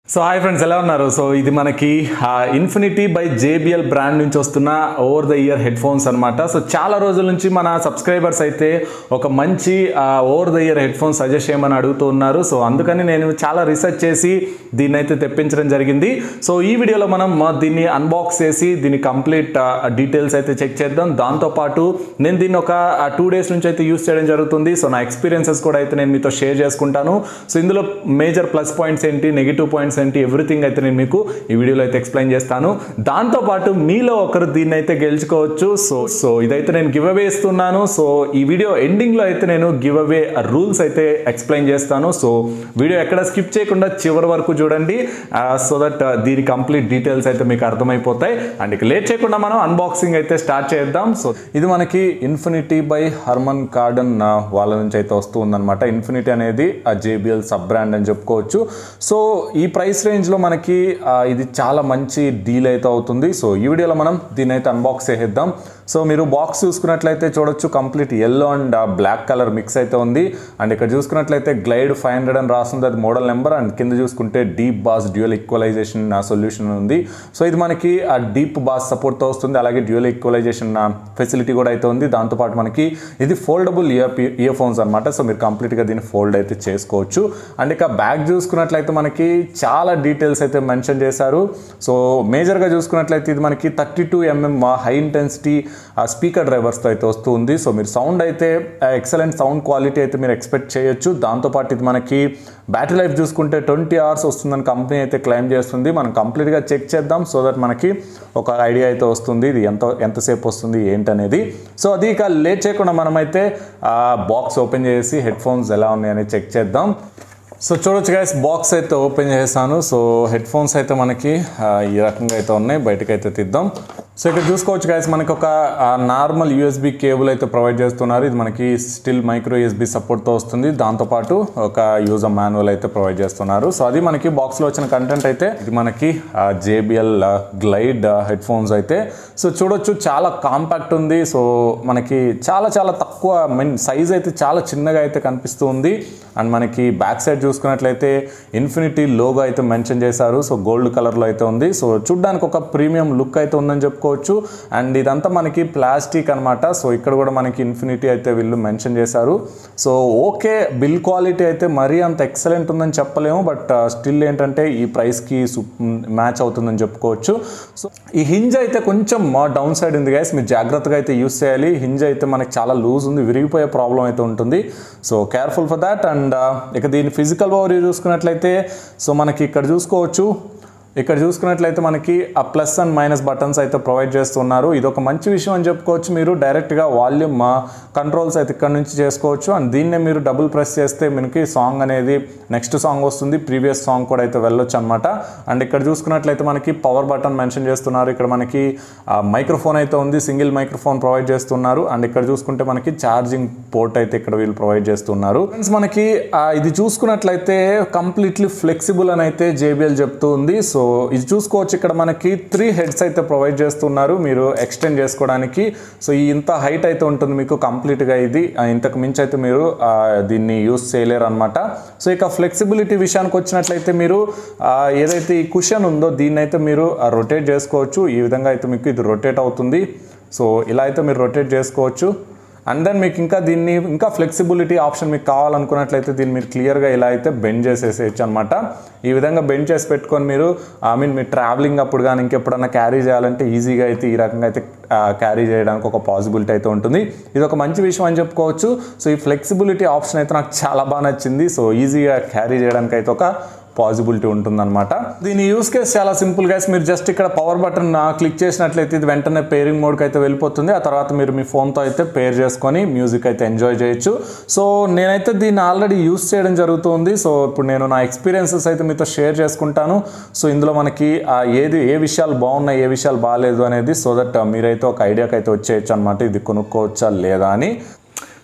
so hi friends ఎలా ఉన్నారు so ఇది మనకి ఇన్ఫినిటీ బై జేబిఎల్ బ్రాండ్ నుంచి వస్తున్న over the ear headphones అనమాట సో చాలా రోజుల నుంచి మన సబ్స్క్రైబర్స్ అయితే ఒక మంచి over the ear headphones suggest చేయమని అడుగుతూ ఉన్నారు సో అందుకని నేను చాలా రీసెర్చ్ చేసి దీన్ని అయితే తెప్పించడం జరిగింది సో ఈ వీడియోలో మనం ఆ, దీన్ని అన్బాక్స్ చేసి దీని కంప్లీట్ డీటెయిల్స్ అయితే చెక్ చేద్దాం దాంతోపాటు నేను దీన్ని ఒక టూ డేస్ నుంచి అయితే యూస్ చేయడం జరుగుతుంది సో నా ఎక్స్పీరియన్సెస్ కూడా అయితే నేను మీతో షేర్ చేసుకుంటాను సో ఇందులో మేజర్ ప్లస్ పాయింట్స్ ఏంటి నెగిటివ్ పాయింట్స్ ఏంటి ఎవ్రీథింగ్ అయితే నేను మీకు ఈ వీడియోలో అయితే ఎక్స్ప్లెయిన్ చేస్తాను దాంతోపాటు మీలో ఒకరు దీన్ని అయితే గెలుచుకోవచ్చు సో సో ఇదైతే నేను గివ్ అవే ఇస్తున్నాను సో ఈ వీడియో ఎండింగ్లో అయితే నేను గివ్ అవే రూల్స్ అయితే ఎక్స్ప్లెయిన్ చేస్తాను సో వీడియో ఎక్కడ స్కిప్ చేయకుండా చివరి వరకు చూడండి సో దట్ దీని కంప్లీట్ డీటెయిల్స్ అయితే మీకు అర్థమైపోతాయి అండ్ ఇక లేట్ చేయకుండా మనం అన్బాక్సింగ్ అయితే స్టార్ట్ చేద్దాం సో ఇది మనకి ఇన్ఫినిటీ బై హర్మన్ కార్డన్ వాళ్ళ నుంచి అయితే వస్తూ ఉందన్నమాట ఇన్ఫినిటీ అనేది ఆ జేబిఎల్ సబ్ బ్రాండ్ అని చెప్పుకోవచ్చు సో ఈ ప్రైస్ రేంజ్లో మనకి ఆ, ఇది చాలా మంచి డీల్ అయితే అవుతుంది సో ఈ వీడియోలో మనం దీన్ని అయితే అన్బాక్స్ చేసేద్దాం సో మీరు బాక్స్ చూసుకున్నట్లయితే చూడొచ్చు complete yellow and black colour mix అయితే ఉంది అండ్ ఇక్కడ చూసుకున్నట్లయితే గ్లైడ్ ఫైవ్ హండ్రెడ్ అని రాస్తుంది అది మోడల్ నెంబర్ అండ్ కింద చూసుకుంటే deep bass dual equalization solution ఉంది సో ఇది మనకి ఆ డీప్ బాస్ సపోర్ట్తో వస్తుంది అలాగే డ్యూయల్ ఈక్వలైజేషన్ ఫెసిలిటీ కూడా అయితే ఉంది దాంతోపాటు మనకి ఇది ఫోల్డబుల్ ఇయర్ ఇయర్ ఫోన్స్ అనమాట సో మీరు కంప్లీట్గా దీన్ని ఫోల్డ్ అయితే చేసుకోవచ్చు అండ్ ఇక బ్యాగ్ చూసుకున్నట్లయితే మనకి చాలా డీటెయిల్స్ అయితే మెన్షన్ చేశారు సో మేజర్గా చూసుకున్నట్లయితే ఇది మనకి thirty two mm high intensity speaker డ్రైవర్స్తో అయితే వస్తుంది సో మీరు సౌండ్ అయితే ఎక్సలెంట్ సౌండ్ క్వాలిటీ అయితే మీరు ఎక్స్పెక్ట్ చేయొచ్చు దాంతోపాటు ఇది మనకి బ్యాటరీ లైఫ్ చూసుకుంటే ట్వంటీ అవర్స్ వస్తుందని కంపెనీ అయితే క్లెయిమ్ చేస్తుంది మనం కంప్లీట్గా చెక్ చేద్దాం సో దట్ మనకి ఒక ఐడియా అయితే వస్తుంది ఇది ఎంత ఎంతసేపు వస్తుంది ఏంటనేది సో అది ఇక లేట్ చేయకుండా మనమైతే బాక్స్ ఓపెన్ చేసి హెడ్ ఫోన్స్ ఎలా ఉన్నాయని చెక్ చేద్దాం సో చూడొచ్చు గైస్ బాక్స్ అయితే ఓపెన్ చేశాను సో హెడ్ ఫోన్స్ అయితే మనకి ఆ, ఈ రకంగా అయితే ఉన్నాయి బయటకు అయితే తీద్దాం సో ఇక్కడ చూసుకోవచ్చు గైస్ మనకి ఒక నార్మల్ యూఎస్బి కేబుల్ అయితే ప్రొవైడ్ చేస్తున్నారు ఇది మనకి స్టిల్ మైక్రో యూఎస్బి సపోర్ట్తో వస్తుంది దాంతోపాటు ఒక యూజర్ మాన్యువల్ అయితే ప్రొవైడ్ చేస్తున్నారు సో అది మనకి బాక్స్లో వచ్చిన కంటెంట్ అయితే ఇది మనకి జేబిఎల్ గ్లైడ్ హెడ్ ఫోన్స్ అయితే సో చూడొచ్చు చాలా కాంపాక్ట్ ఉంది సో మనకి చాలా చాలా తక్కువ మీన్ సైజ్ అయితే చాలా చిన్నగా అయితే కనిపిస్తూ ఉంది అండ్ మనకి బ్యాక్ సైడ్ చూసుకున్నట్లయితే ఇన్ఫినిటీ లోగో అయితే మెన్షన్ చేశారు సో గోల్డ్ కలర్లో అయితే ఉంది సో చూడ్డానికి ఒక ప్రీమియం లుక్ అయితే ఉందని చెప్పుకోవచ్చు అండ్ ఇదంతా మనకి ప్లాస్టిక్ అనమాట సో ఇక్కడ కూడా మనకి ఇన్ఫినిటీ అయితే వీళ్ళు మెన్షన్ చేశారు సో ఓకే బిల్ క్వాలిటీ అయితే మరీ అంత ఎక్సలెంట్ ఉందని చెప్పలేము బట్ స్టిల్ ఏంటంటే ఈ ప్రైస్కి మ్యాచ్ అవుతుందని చెప్పుకోవచ్చు సో ఈ హింజ్ అయితే కొంచెం డౌన్ సైడ్ ఉంది గైస్ మీరు జాగ్రత్తగా అయితే యూస్ చేయాలి హింజ్ అయితే మనకి చాలా లూజ్ ఉంది విరిగిపోయే ప్రాబ్లం అయితే ఉంటుంది so careful for that and ఇక దీని ఫిజికల్ ఓవర్ చూసుకున్నట్లయితే సో మనకి ఇక్కడ చూసుకోవచ్చు ఇక్కడ చూసుకున్నట్లయితే మనకి ఆ ప్లస్ అండ్ మైనస్ బటన్స్ అయితే ప్రొవైడ్ చేస్తున్నారు ఇది ఒక మంచి విషయం అని చెప్పుకోవచ్చు మీరు డైరెక్ట్గా వాల్యూమ్ కంట్రోల్స్ అయితే ఇక్కడ నుంచి చేసుకోవచ్చు అండ్ దీన్నే మీరు డబుల్ ప్రెస్ చేస్తే మనకి సాంగ్ అనేది నెక్స్ట్ సాంగ్ వస్తుంది ప్రీవియస్ సాంగ్ కూడా అయితే వెళ్ళొచ్చు అనమాట అండ్ ఇక్కడ చూసుకున్నట్లయితే మనకి పవర్ బటన్ మెన్షన్ చేస్తున్నారు ఇక్కడ మనకి మైక్రోఫోన్ అయితే ఉంది సింగిల్ మైక్రోఫోన్ ప్రొవైడ్ చేస్తున్నారు అండ్ ఇక్కడ చూసుకుంటే మనకి ఛార్జింగ్ పోర్ట్ అయితే ఇక్కడ వీళ్ళు ప్రొవైడ్ చేస్తున్నారు ఫ్రెండ్స్ మనకి ఆ, ఇది చూసుకున్నట్లయితే కంప్లీట్లీ ఫ్లెక్సిబుల్ అని అయితే జేబిఎల్ చెప్తూ ఉంది సో ఇది చూసుకోవచ్చు ఇక్కడ మనకి త్రీ హెడ్స్ అయితే ప్రొవైడ్ చేస్తున్నారు మీరు ఎక్స్టెండ్ చేసుకోవడానికి సో ఈ ఇంత హైట్ అయితే ఉంటుంది మీకు కంప్లీట్గా ఇది ఆ, ఇంతకు మించి అయితే మీరు ఆ, దీన్ని యూస్ చేయలేరు అనమాట సో ఇక ఫ్లెక్సిబిలిటీ విషయానికి వచ్చినట్లయితే మీరు ఆ, ఏదైతే ఈ కుషన్ ఉందో దీన్ని అయితే మీరు రొటేట్ చేసుకోవచ్చు ఈ విధంగా అయితే మీకు ఇది రొటేట్ అవుతుంది సో ఇలా అయితే మీరు రొటేట్ చేసుకోవచ్చు అండ్ దెన్ మీకు ఇంకా దీన్ని ఇంకా ఫ్లెక్సిబిలిటీ ఆప్షన్ మీకు కావాలనుకున్నట్లయితే దీన్ని మీరు క్లియర్గా ఇలా అయితే బెండ్ చేసేసేయచ్చు అనమాట ఈ విధంగా బెండ్ చేసి పెట్టుకొని మీరు ఐ మీన్ మీరు ట్రావెలింగ్ అప్పుడు కానీ ఇంకెప్పుడన్నా క్యారీ చేయాలంటే ఈజీగా అయితే ఈ రకంగా అయితే క్యారీ చేయడానికి ఒక పాసిబిలిటీ అయితే ఉంటుంది ఇది ఒక మంచి విషయం అని చెప్పుకోవచ్చు సో ఈ ఫ్లెక్సిబిలిటీ ఆప్షన్ అయితే నాకు చాలా బాగా నచ్చింది సో ఈజీగా క్యారీ చేయడానికి అయితే ఒక పాసిబిలిటీ ఉంటుందన్నమాట దీని యూస్ కేస్ చాలా సింపుల్ గా మీరు జస్ట్ ఇక్కడ పవర్ బటన్ క్లిక్ చేసినట్లయితే ఇది వెంటనే పేరింగ్ మోడ్కి అయితే వెళ్ళిపోతుంది ఆ తర్వాత మీరు మీ ఫోన్తో అయితే పేర్ చేసుకొని మ్యూజిక్ అయితే ఎంజాయ్ చేయొచ్చు సో నేనైతే దీన్ని ఆల్రెడీ యూస్ చేయడం జరుగుతుంది సో ఇప్పుడు నేను నా ఎక్స్పీరియన్సెస్ అయితే మీతో షేర్ చేసుకుంటాను సో ఇందులో మనకి ఆ, ఏది ఏ విషయాలు బాగున్నాయి ఏ విషయాలు బాగాలేదు అనేది సో దట్ మీరైతే ఒక ఐడియాకి అయితే వచ్చేయచ్చు అనమాట ఇది కొనుక్కోవచ్చా లేదా అని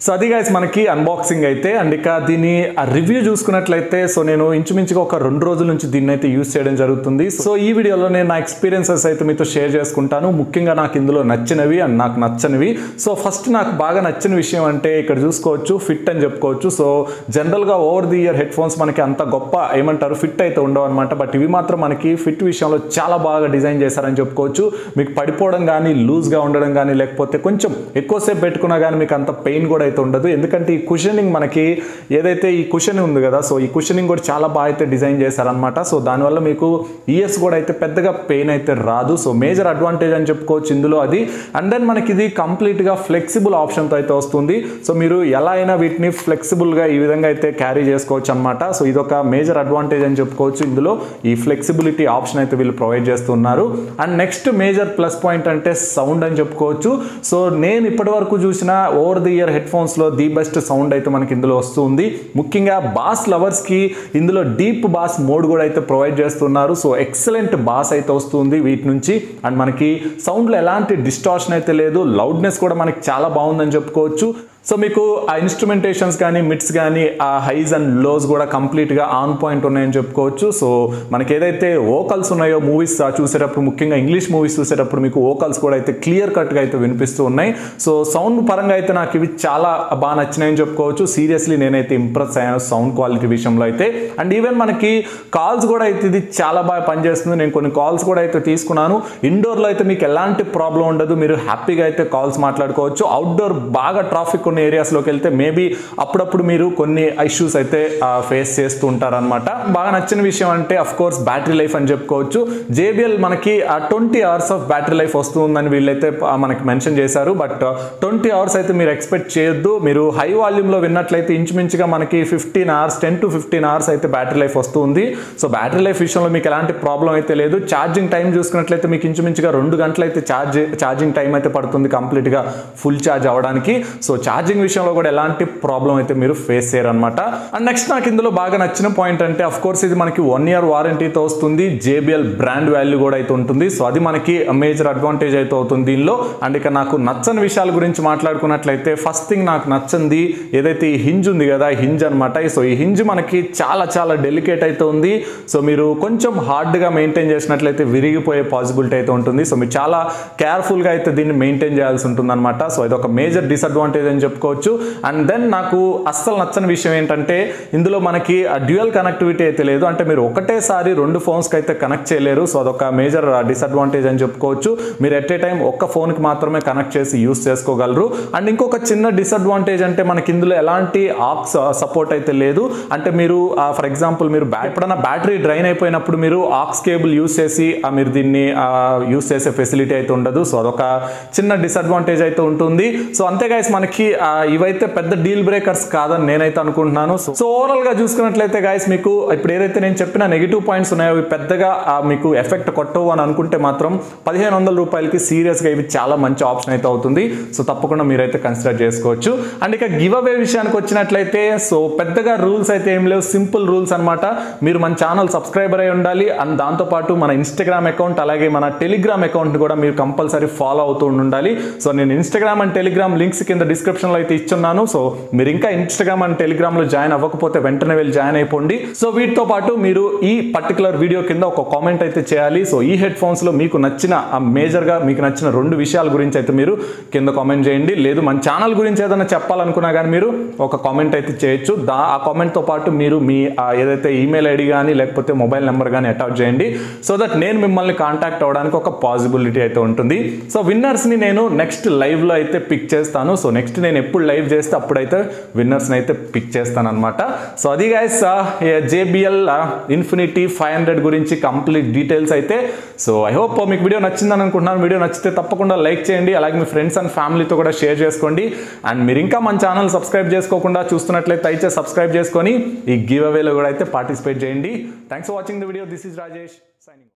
సో అది గైస్ మనకి అన్బాక్సింగ్ అయితే అండ్ ఇక దీని రివ్యూ చూసుకున్నట్లయితే సో నేను ఇంచుమించుగా ఒక రెండు రోజుల నుంచి దీన్ని అయితే యూస్ చేయడం జరుగుతుంది సో ఈ వీడియోలో నేను నా ఎక్స్పీరియన్సెస్ అయితే మీతో షేర్ చేసుకుంటాను ముఖ్యంగా నాకు ఇందులో నచ్చినవి అండ్ నాకు నచ్చనివి సో ఫస్ట్ నాకు బాగా నచ్చిన విషయం అంటే ఇక్కడ చూసుకోవచ్చు ఫిట్ అని చెప్పుకోవచ్చు సో జనరల్గా over the ear headphones మనకి అంత గొప్ప ఏమంటారు ఫిట్ అయితే ఉండవు అనమాట బట్ ఇవి మాత్రం మనకి ఫిట్ విషయంలో చాలా బాగా డిజైన్ చేశారని చెప్పుకోవచ్చు మీకు పడిపోవడం కానీ లూజ్గా ఉండడం కానీ లేకపోతే కొంచెం ఎక్కువసేపు పెట్టుకున్నా కానీ మీకు అంత పెయిన్ కూడా అయితే ఉండదు ఎందుకంటే ఈ కుషనింగ్ మనకి ఏదైతే ఈ కుషన్ ఉంది కదా సో ఈ కుషనింగ్ కూడా చాలా బాగా అయితే డిజైన్ చేశారనమాట సో దానివల్ల మీకు ఇయర్స్ కూడా అయితే పెద్దగా పెయిన్ అయితే రాదు సో మేజర్ అడ్వాంటేజ్ అని చెప్పుకోవచ్చు ఇందులో అది అండ్ దెన్ మనకి ఇది కంప్లీట్గా ఫ్లెక్సిబుల్ ఆప్షన్తో అయితే వస్తుంది సో మీరు ఎలా అయినా వీటిని ఫ్లెక్సిబుల్గా ఈ విధంగా అయితే క్యారీ చేసుకోవచ్చు అనమాట సో ఇదొక మేజర్ అడ్వాంటేజ్ అని చెప్పుకోవచ్చు ఇందులో ఈ ఫ్లెక్సిబిలిటీ ఆప్షన్ అయితే వీళ్ళు ప్రొవైడ్ చేస్తున్నారు and next major plus point అంటే సౌండ్ అని చెప్పుకోవచ్చు సో నేను ఇప్పటి వరకు చూసిన over the ear headphones the best sound అయితే మనకి ఇందులో వస్తుంది ముఖ్యంగా బాస్ లవర్స్కి ఇందులో డీప్ బాస్ మోడ్ కూడా అయితే ప్రొవైడ్ చేస్తున్నారు సో ఎక్సలెంట్ బాస్ అయితే వస్తుంది వీటి నుంచి అండ్ మనకి సౌండ్లో ఎలాంటి డిస్టార్షన్ అయితే లేదు లౌడ్నెస్ కూడా మనకి చాలా బాగుందని చెప్పుకోవచ్చు సో మీకు ఆ ఇన్స్ట్రుమెంటేషన్స్ కానీ మిట్స్ కానీ ఆ హైస్ అండ్ లోస్ కూడా కంప్లీట్గా ఆన్ పాయింట్ ఉన్నాయని చెప్పుకోవచ్చు సో మనకి ఏదైతే ఓకల్స్ ఉన్నాయో మూవీస్ చూసేటప్పుడు ముఖ్యంగా ఇంగ్లీష్ మూవీస్ చూసేటప్పుడు మీకు ఓకల్స్ కూడా అయితే క్లియర్ కట్గా అయితే వినిపిస్తూ ఉన్నాయి సో సౌండ్ పరంగా అయితే నాకు ఇవి చాలా బాగా నచ్చినాయని చెప్పుకోవచ్చు సీరియస్లీ నేనైతే ఇంప్రెస్ అయ్యాను సౌండ్ క్వాలిటీ విషయంలో అయితే అండ్ ఈవెన్ మనకి కాల్స్ కూడా అయితే ఇది చాలా బాగా పనిచేస్తుంది నేను కొన్ని కాల్స్ కూడా అయితే తీసుకున్నాను ఇండోర్లో అయితే మీకు ఎలాంటి ప్రాబ్లం ఉండదు మీరు హ్యాపీగా అయితే కాల్స్ మాట్లాడుకోవచ్చు అవుట్డోర్ బాగా ట్రాఫిక్ ఉన్న ఏరియాస్లోకి వెళ్తే మేబీ అప్పుడప్పుడు మీరు కొన్ని ఇష్యూస్ అయితే ఫేస్ చేస్తూ ఉంటారనమాట బాగా నచ్చిన విషయం అంటే అఫ్ కోర్స్ బ్యాటరీ లైఫ్ అని చెప్పుకోవచ్చు జేబిఎల్ మనకి twenty hours of battery life వస్తుందని వీళ్ళైతే ఆ, మనకి మెన్షన్ చేశారు బట్ ట్వంటీ అవర్స్ అయితే మీరు ఎక్స్పెక్ట్ చేయొద్దు మీరు హై వాల్యూమ్లో విన్నట్లయితే ఇంచుమించుగా మనకి fifteen hours ten to fifteen hours అయితే బ్యాటరీ లైఫ్ వస్తుంది సో బ్యాటరీ లైఫ్ విషయంలో మీకు ఎలాంటి ప్రాబ్లం అయితే లేదు ఛార్జింగ్ టైం చూసుకున్నట్లయితే మీకు ఇంచుమించుగా రెండు గంటలు అయితే ఛార్జ్ ఛార్జింగ్ టైం అయితే పడుతుంది కంప్లీట్గా ఫుల్ ఛార్జ్ అవ్వడానికి సో ఛార్జింగ్ విషయంలో కూడా ఎలాంటి ప్రాబ్లం అయితే మీరు ఫేస్ చేయరనమాట అండ్ నెక్స్ట్ నాకు ఇందులో బాగా నచ్చిన పాయింట్ అంటే అఫ్ కోర్స్ ఇది మనకి వన్ ఇయర్ వారంటీతో వస్తుంది జేబిఎల్ బ్రాండ్ వాల్యూ కూడా అయితే ఉంటుంది సో అది మనకి మేజర్ అడ్వాంటేజ్ అయితే అవుతుంది దీనిలో అండ్ ఇక నాకు నచ్చని విషయాల గురించి మాట్లాడుకున్నట్లయితే ఫస్ట్ థింగ్ నాకు నచ్చింది ఏదైతే ఈ హింజ్ ఉంది కదా ఈ హింజ్ అనమాట సో ఈ హింజ్ మనకి చాలా చాలా డెలికేట్ అయితే ఉంది సో మీరు కొంచెం హార్డ్గా మెయింటైన్ చేసినట్లయితే విరిగిపోయే పాసిబిలిటీ అయితే ఉంటుంది సో మీరు చాలా కేర్ఫుల్గా అయితే దీన్ని మెయింటైన్ చేయాల్సి ఉంటుంది అనమాట సో ఇది ఒక మేజర్ డిసడ్వాంటేజ్ అని చెప్పుకోవచ్చు అండ్ దెన్ నాకు అస్సలు నచ్చని విషయం ఏంటంటే ఇందులో మనకి డ్యూయల్ కనెక్టివిటీ అయితే లేదు అంటే మీరు ఒకటేసారి రెండు ఫోన్స్కి అయితే కనెక్ట్ చేయలేరు సో అదొక మేజర్ డిసడ్వాంటేజ్ అని చెప్పుకోవచ్చు మీరు ఎట్ ఏ టైం ఒక్క ఫోన్కి మాత్రమే కనెక్ట్ చేసి యూస్ చేసుకోగలరు అండ్ ఇంకొక చిన్న డిసడ్వాంటేజ్ అంటే మనకి ఇందులో ఎలాంటి ఆక్స్ సపోర్ట్ అయితే లేదు అంటే మీరు ఫర్ ఎగ్జాంపుల్ మీరు బ్యా- ఎప్పుడైనా బ్యాటరీ డ్రైన్ అయిపోయినప్పుడు మీరు ఆక్స్ కేబుల్ యూస్ చేసి ఆ, మీరు దీన్ని యూస్ చేసే ఫెసిలిటీ అయితే ఉండదు సో అదొక చిన్న డిసడ్వాంటేజ్ అయితే ఉంటుంది సో అంతే గైస్ మనకి ఆ, ఇవైతే పెద్ద డీల్ బ్రేకర్స్ కాదని నేనైతే అనుకుంటున్నాను సో ఓవరాల్ గా చూసుకున్నట్లయితే గైస్ మీకు ఇప్పుడు ఏదైతే నేను చెప్పిన నెగిటివ్ పాయింట్స్ ఉన్నాయో అవి పెద్దగా ఆ, మీకు ఎఫెక్ట్ కొట్టవు అని అనుకుంటే మాత్రం పదిహేను వందల రూపాయలకి సీరియస్గా ఇవి చాలా మంచి ఆప్షన్ అయితే అవుతుంది సో తప్పకుండా మీరైతే కన్సిడర్ చేసుకోవచ్చు అండ్ ఇక గివ్ అవే విషయానికి వచ్చినట్లయితే సో పెద్దగా రూల్స్ అయితే ఏం లేవు సింపుల్ రూల్స్ అన్నమాట మీరు మన ఛానల్ సబ్స్క్రైబర్ అయి ఉండాలి అండ్ దాంతోపాటు మన ఇన్స్టాగ్రామ్ అకౌంట్ అలాగే మన టెలిగ్రామ్ అకౌంట్ కూడా మీరు కంపల్సరీ ఫాలో అవుతూ ఉండాలి సో నేను ఇన్స్టాగ్రామ్ అండ్ టెలిగ్రామ్ లింక్స్ కింద డిస్క్రిప్షన్లో అయితే ఇచ్చున్నాను సో మీరు ఇంకా ఇన్స్టాగ్రామ్ అండ్ టెలిగ్రామ్లో జాయిన్ అవ్వకపోతే వెంటనే వెళ్ళి జాయిన్ అయిపోండి సో వీటితో పాటు మీరు ఈ పర్టికులర్ వీడియో కింద ఒక కామెంట్ అయితే చేయాలి సో ఈ హెడ్ ఫోన్స్లో మీకు నచ్చిన ఆ మేజర్గా మీకు నచ్చిన రెండు విషయాల గురించి అయితే మీరు కింద కామెంట్ చేయండి లేదు మన ఛానల్ గురించి ఏదైనా చెప్పాలనుకున్నా కానీ మీరు ఒక కామెంట్ అయితే చేయొచ్చు దా ఆ కామెంట్తో పాటు మీరు మీ ఆ ఏదైతే ఈమెయిల్ ఐడి కానీ లేకపోతే మొబైల్ నెంబర్ కానీ అటాచ్ చేయండి సో దట్ నేను మిమ్మల్ని కాంటాక్ట్ అవ్వడానికి ఒక పాసిబిలిటీ అయితే ఉంటుంది సో విన్నర్స్ని నేను నెక్స్ట్ లైవ్లో అయితే పిక్ చేస్తాను సో నెక్స్ట్ నేను ఎప్పుడు లైవ్ చేస్తే అప్పుడైతే విన్నర్స్ని అయితే పిక్ చేస్తాను అనమాట సో అది guys JBL Infinity five hundred గురించి కంప్లీట్ డీటెయిల్స్ అయితే సో ఐ హోప్ మీకు వీడియో నచ్చిందని అనుకుంటున్నాను వీడియో నచ్చితే తప్పకుండా లైక్ చేయండి అలాగే మీ ఫ్రెండ్స్ అండ్ ఫ్యామిలీతో కూడా షేర్ చేసుకోండి అండ్ మీరు ఇంకా మన ఛానల్ సబ్స్క్రైబ్ చేసుకోకుండా చూస్తున్నట్లయితే అయితే సబ్స్క్రైబ్ చేసుకొని ఈ గివ్ అవేలో కూడా అయితే పార్టిసిపేట్ చేయండి thanks for watching the video this is Rajesh signing